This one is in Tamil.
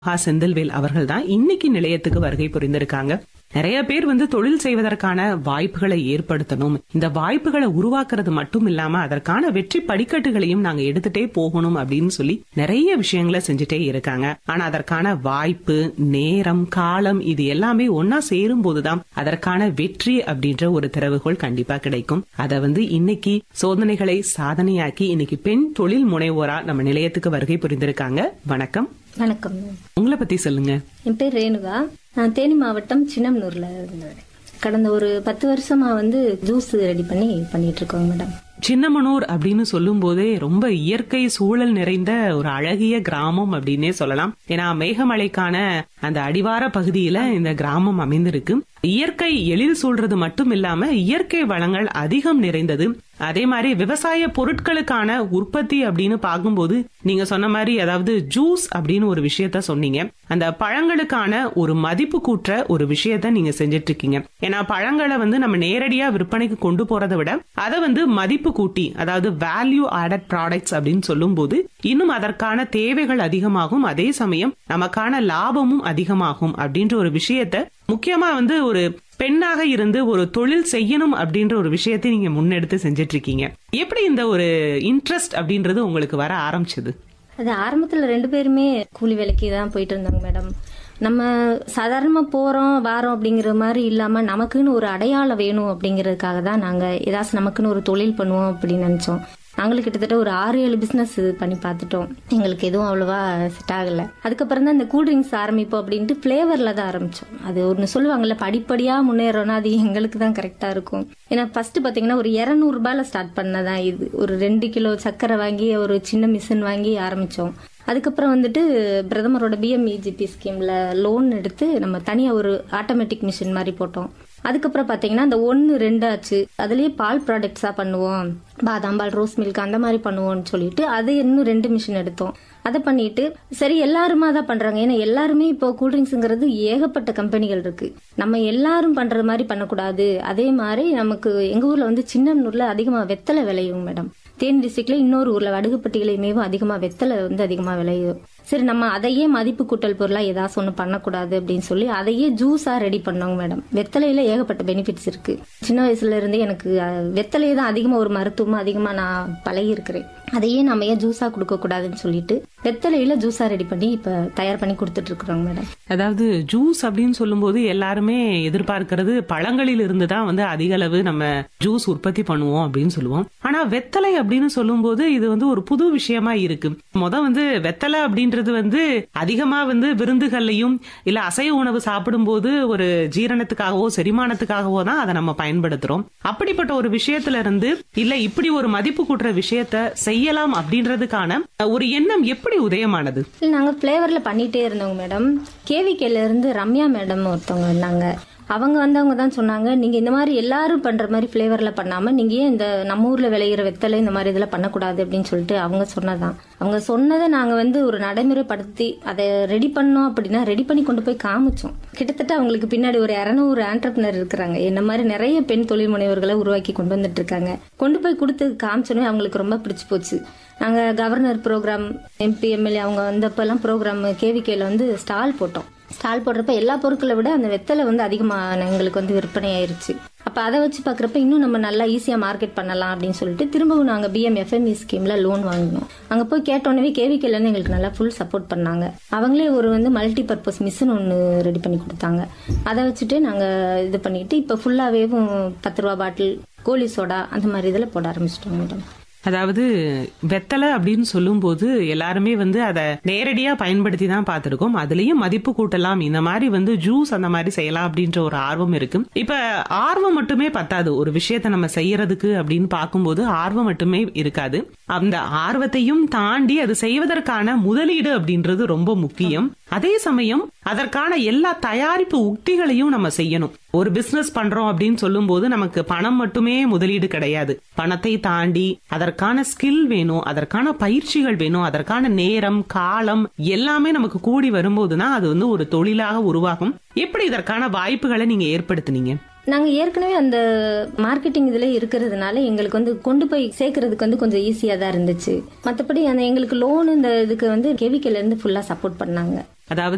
ஆ செந்தில்வேல் அவர்கள் தான் இன்னைக்கு நிலையத்துக்கு வருகை புரிந்திருக்காங்க நிறைய பேர் வந்து தொழில் செய்வதற்கான வாய்ப்புகளை ஏற்படுத்தணும் இந்த வாய்ப்புகளை உருவாக்குறது மட்டும் இல்லாம அதற்கான வெற்றி படிக்கட்டுகளையும் நாங்க எடுத்துட்டே போகணும் அப்படின்னு சொல்லி நிறைய விஷயங்களை செஞ்சுட்டே இருக்காங்க ஆனா அதற்கான வாய்ப்பு நேரம் காலம் இது எல்லாமே ஒன்னா சேரும் போதுதான் அதற்கான வெற்றி அப்படின்ற ஒரு திறவுகோல் கண்டிப்பா கிடைக்கும் அத வந்து இன்னைக்கு சோதனைகளை சாதனையாக்கி இன்னைக்கு பெண் தொழில் முனைவோரா நம்ம நிலையத்துக்கு வருகை புரிந்திருக்காங்க வணக்கம் வணக்கம் மேம். உங்களை பத்தி சொல்லுங்க என் பேர் ரேணுகா நான் தேனி மாவட்டம் சின்னம்னூர்ல இருந்தேன் கடந்த ஒரு பத்து வருஷமா வந்து ஜூஸ் ரெடி பண்ணி பண்ணிட்டு இருக்கோங்க மேடம் சின்னமனூர் அப்படின்னு சொல்லும் போதே ரொம்ப இயற்கை சூழல் நிறைந்த ஒரு அழகிய கிராமம் அப்படின்னே சொல்லலாம் ஏன்னா மேகமலைக்கான அந்த அடிவார பகுதியில இந்த கிராமம் அமைந்திருக்கு இயற்கை எழில் சூழ்றது மட்டும் இல்லாம இயற்கை வளங்கள் அதிகம் நிறைந்தது அதே மாதிரி விவசாய பொருட்களுக்கான உற்பத்தி அப்படின்னு பார்க்கும்போது நீங்க சொன்ன மாதிரி அதாவது ஜூஸ் அப்படின்னு ஒரு விஷயத்த சொன்னீங்க அந்த பழங்களுக்கான ஒரு மதிப்பு கூற்ற ஒரு விஷயத்த நீங்க செஞ்சுட்டு இருக்கீங்க ஏன்னா பழங்களை வந்து நம்ம நேரடியா விற்பனைக்கு கொண்டு போறதை விட அதை வந்து மதிப்பு கூட்டி அதாவது வேல்யூ ஆடட் ப்ராடக்ட்ஸ் அப்படின்னு சொல்லும்போது இன்னும் அதற்கான தேவைகள் அதிகமாகும் அதே சமயம் நமக்கான லாபமும் அதிகமாகும் அப்படின்ற ஒரு விஷயத்த முக்கியமா வந்து ஒரு பெண்ணாக இருந்து ஒரு தொழில் செய்யணும் அப்படின்ற ஒரு விஷயத்தை நீங்க முன்னெடுத்து செஞ்சுட்டு இருக்கீங்க எப்படி இந்த ஒரு இன்ட்ரெஸ்ட் அப்படின்றது உங்களுக்கு வர ஆரம்பிச்சது அது ஆரம்பத்துல ரெண்டு பேருமே கூலி வேலைக்கு தான் போயிட்டு இருந்தாங்க மேடம் நம்ம சாதாரணமா போறோம் வாரோம் அப்படிங்கிற மாதிரி இல்லாம நமக்குன்னு ஒரு அடையாளம் வேணும் அப்படிங்கறதுக்காக தான் நாங்க ஏதாச்சும் நமக்குன்னு ஒரு தொழில் பண்ணுவோம் அப்படின்னு நினைச்சோம் நாங்களும் கிட்டத்தட்ட ஒரு ஆறு ஏழு பிசினஸ் பண்ணி பார்த்துட்டோம் எங்களுக்கு எதுவும் அவ்வளவா செட் ஆகல அதுக்கப்புறம் தான் இந்த கூல் ட்ரிங்க்ஸ் ஆரம்பிப்போம் அப்படின்ட்டு ஃபிளேவர்ல தான் ஆரம்பிச்சோம் அது ஒன்று சொல்லுவாங்கல்ல படிப்படியா முன்னேறோம்னா அது எங்களுக்கு தான் கரெக்டா இருக்கும் ஏன்னா ஃபர்ஸ்ட் பாத்தீங்கன்னா ஒரு இருநூறு ரூபாயில ஸ்டார்ட் பண்ணதான் இது ஒரு ரெண்டு கிலோ சர்க்கரை வாங்கி ஒரு சின்ன மிஷின் வாங்கி ஆரம்பிச்சோம் அதுக்கப்புறம் வந்துட்டு பிரதமரோட பிஎம்இஜிபி ஸ்கீம்ல லோன் எடுத்து நம்ம தனியா ஒரு ஆட்டோமேட்டிக் மிஷின் மாதிரி போட்டோம் அதுக்கப்புறம் பாத்தீங்கன்னா அந்த ஒன்னு ரெண்டு ஆச்சு அதுலயே பால் ப்ராடக்ட்ஸா பண்ணுவோம் பாதாம் பால் ரோஸ் மில்க் அந்த மாதிரி பண்ணுவோம்னு சொல்லிட்டு அது இன்னும் ரெண்டு மிஷின் எடுத்தோம் அதை பண்ணிட்டு சரி எல்லாருமா தான் பண்றாங்க ஏன்னா எல்லாருமே இப்போ கூல்ட்ரிங்க்ஸ்ங்கிறது ஏகப்பட்ட கம்பெனிகள் இருக்கு நம்ம எல்லாரும் பண்ற மாதிரி பண்ணக்கூடாது அதே மாதிரி நமக்கு எங்க ஊர்ல வந்து சின்னனூர்ல அதிகமா வெத்தலை விளையும் மேடம் தேனி டிஸ்ட்ரிக்ட்ல இன்னொரு ஊர்ல வடுகுப்பட்டிகளையுமேவும் அதிகமா வெத்தலை வந்து அதிகமா விளையும் சரி நம்ம அதையே மதிப்பு கூட்டல் பொருளா ஏதாச்சும் ஒண்ணு பண்ணக்கூடாது அப்படின்னு சொல்லி அதையே ஜூஸா ரெடி பண்ணோங்க மேடம் வெத்தலையில ஏகப்பட்ட பெனிஃபிட்ஸ் இருக்கு சின்ன வயசுல இருந்தே எனக்கு அஹ், வெத்தலையை தான் அதிகமா ஒரு மருத்துவமா அதிகமா நான் பழகி இருக்கிறேன் அதையே நம்ம ஏன் ஜூஸா கொடுக்க கூடாதுன்னு சொல்லிட்டு வெத்தலையில ஜூஸா ரெடி பண்ணி இப்ப தயார் பண்ணி கொடுத்துட்டு இருக்கிறோங்க மேடம் அதாவது ஜூஸ் அப்படின்னு சொல்லும்போது எல்லாருமே எதிர்பார்க்கிறது பழங்களில் இருந்து தான் வந்து அதிக அளவு நம்ம ஜூஸ் உற்பத்தி பண்ணுவோம் அப்படின்னு சொல்லுவோம் ஆனா வெத்தலை அப்படின்னு சொல்லும்போது இது வந்து ஒரு புது விஷயமா இருக்கு முத வந்து வெத்தலை அப்படின்றது வந்து அதிகமா வந்து விருந்துகள்லையும் இல்ல அசைவ உணவு சாப்பிடும்போது ஒரு ஜீரணத்துக்காகவோ செரிமானத்துக்காகவோ தான் அதை நம்ம பயன்படுத்துறோம் அப்படிப்பட்ட ஒரு விஷயத்துல இருந்து இல்ல இப்படி ஒரு மதிப்பு கூட்டுற விஷயத்த செய்யலாம் அப்படின்றதுக்கான ஒரு எண்ணம் எப்படி உதயமானது இல்ல நாங்க ஃபிளேவர்ல பண்ணிட்டே இருந்தோங்க மேடம் கேவிகேல இருந்து ரம்யா மேடம் ஒருத்தவங்க இருந்தாங்க அவங்க வந்தவங்க தான் சொன்னாங்க நீங்க இந்த மாதிரி எல்லாரும் பண்ற மாதிரி ஃபிளேவர்ல பண்ணாம நீங்க ஏன் இந்த நம்ம ஊர்ல விளையிற வெத்தலை இந்த மாதிரி இதெல்லாம் பண்ணக்கூடாது அப்படின்னு சொல்லிட்டு அவங்க சொன்னதான் அவங்க சொன்னதை நாங்க வந்து ஒரு நடைமுறைப்படுத்தி அதை ரெடி பண்ணோம் அப்படின்னா ரெடி பண்ணி கொண்டு போய் காமிச்சோம் கிட்டத்தட்ட அவங்களுக்கு பின்னாடி ஒரு இரநூறு ஆண்டர்பனர் இருக்கிறாங்க என்ன மாதிரி நிறைய பெண் தொழில் முனைவர்களை உருவாக்கி கொண்டு வந்துட்டு இருக்காங்க கொண்டு போய் கொடுத்து காமிச்சோன்னே அவங்களுக்கு ரொம்ப பிடிச்சு போச்சு நாங்க கவர்னர் ப்ரோக்ராம் எம்பி எம்எல்ஏ அவங்க வந்தப்பெல்லாம் ப்ரோக்ராம் கேவிகேல வந்து ஸ்டால் போட்டோம் ஸ்டால் போடுறப்ப எல்லா பொருட்களை விட அந்த வெத்தலை வந்து அதிகமா எங்களுக்கு வந்து விற்பனை ஆயிருச்சு அப்ப அதை வச்சு பாக்குறப்ப இன்னும் நம்ம நல்லா ஈஸியா மார்க்கெட் பண்ணலாம் அப்படின்னு சொல்லிட்டு திரும்பவும் நாங்க பிஎம் எஃப்எம்இ ஸ்கீம்ல லோன் வாங்கினோம் அங்க போய் கேட்டோன்னே கேவிகேல இருந்து எங்களுக்கு நல்லா ஃபுல் சப்போர்ட் பண்ணாங்க அவங்களே ஒரு வந்து மல்டி பர்பஸ் மிஷின் ஒன்று ரெடி பண்ணி கொடுத்தாங்க அதை வச்சுட்டு நாங்க இது பண்ணிட்டு இப்ப ஃபுல்லாவே பத்து ரூபா பாட்டில் கோலி சோடா அந்த மாதிரி இதில் போட ஆரம்பிச்சிட்டோம் மேடம் அதாவது வெத்தலை அப்படின்னு சொல்லும்போது எல்லாருமே வந்து அதை நேரடியா பயன்படுத்தி தான் பார்த்திருக்கோம் அதுலயும் மதிப்பு கூட்டலாம் இந்த மாதிரி வந்து ஜூஸ் அந்த மாதிரி செய்யலாம் அப்படின்ற ஒரு ஆர்வம் இருக்கு இப்ப ஆர்வம் மட்டுமே பத்தாது ஒரு விஷயத்த நம்ம செய்யறதுக்கு அப்படின்னு பார்க்கும்போது ஆர்வம் மட்டுமே இருக்காது அந்த ஆர்வத்தையும் தாண்டி அது செய்வதற்கான முதலீடு அப்படின்றது ரொம்ப முக்கியம் அதே சமயம் அதற்கான எல்லா தயாரிப்பு உக்திகளையும் நம்ம செய்யணும் ஒரு பிசினஸ் பண்றோம் அப்படின்னு சொல்லும்போது நமக்கு பணம் மட்டுமே முதலீடு கிடையாது பணத்தை தாண்டி அதற்கான ஸ்கில் வேணும் அதற்கான பயிற்சிகள் வேணும் அதற்கான நேரம் காலம் எல்லாமே நமக்கு கூடி வரும்போதுதான் அது வந்து ஒரு தொழிலாக உருவாகும் எப்படி இதற்கான வாய்ப்புகளை நீங்க ஏற்படுத்துனீங்க நாங்க ஏற்கனவே அந்த மார்க்கெட்டிங் இதுல இருக்கிறதுனால எங்களுக்கு வந்து கொண்டு போய் சேர்க்கறதுக்கு வந்து கொஞ்சம் ஈஸியா தான் இருந்துச்சு மத்தபடி அந்த எங்களுக்கு லோன் இந்த இதுக்கு வந்து கெவிக்கல இருந்து ஃபுல்லா சப்போர்ட் பண்ணாங்க அதாவது